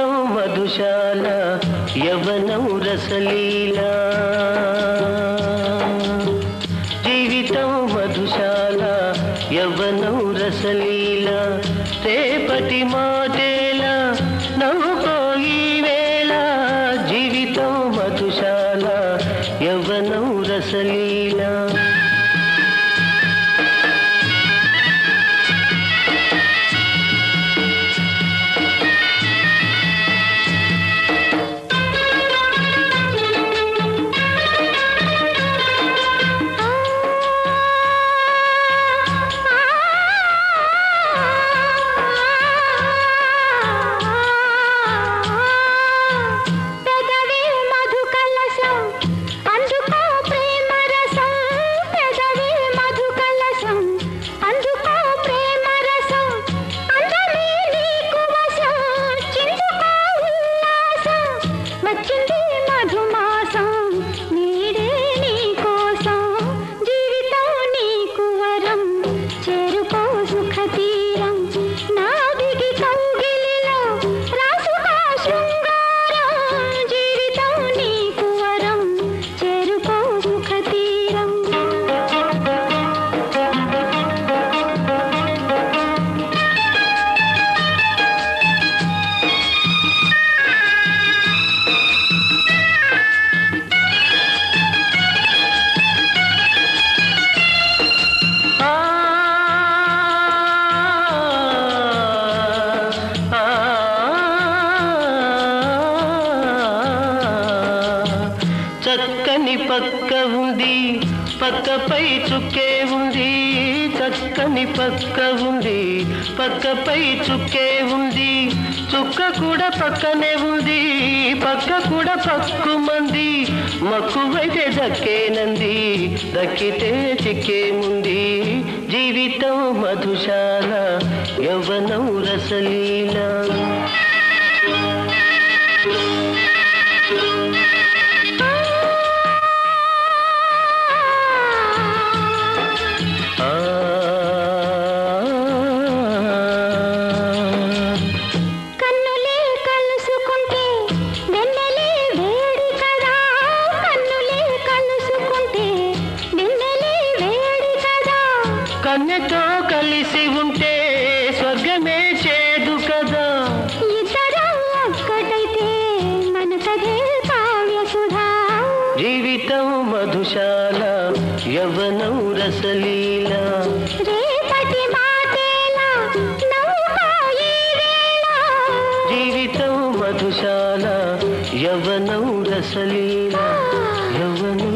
జీవితం మధుశాల యవనం రసలీలా జీవితం మధుశాల యవనం రసలీలా రేపటి మాటేలా నవ్వుకోయి వేళ జీవితం మధుశాల యవనం రసలీలా పెదవి మధు కలశం అందుకో ప్రేమ రసం పెదవి మధు కలశం అందుకో ప్రేమ రసం అందమే నీకు వశం చిందుకో ఉల్లాసం వచ్చింది మధుమాసం నీడే నీ కోసం జీవితం నీకు వరం చేరుకో సుఖ తీరం నాదిగి కౌగిలిలో రాసుకో శృంగారం జీవితం నీకు వరం చేరుకో సుఖ తీరం ఆ ఆ చక్కని పక్క ఉంది పక్కపై చుక్కే ఉంది చక్కని పక్క ఉంది పక్కపై చుక్కే ఉంది చుక్క కూడా పక్కనే ఉంది పక్క కూడా పక్కుమంది మక్కువైతే దక్కేనంది దక్కితే చిక్కేముంది జీవితం మధుశాల యవ్వనం రసలీలా ఆ కన్నులే కలుసుకుంటే వెన్నెలే వేడి కదా కన్నులే కలుసుకుంటే వెన్నెలే వేడి కదా కన్నెతో కలిసి ఉంటే స్వర్గమే చేదు కదా ఇద్దరం ఒక్కటైతే మన కథే కావ్య సుధా జీవితం మధుశాల యవ్వనం రసలీలా రేపటి మాటేలా నవ్వుకో ఈ వేళ జీవితం మధుశాల యవ్వనం రసలీలా యవ్వనం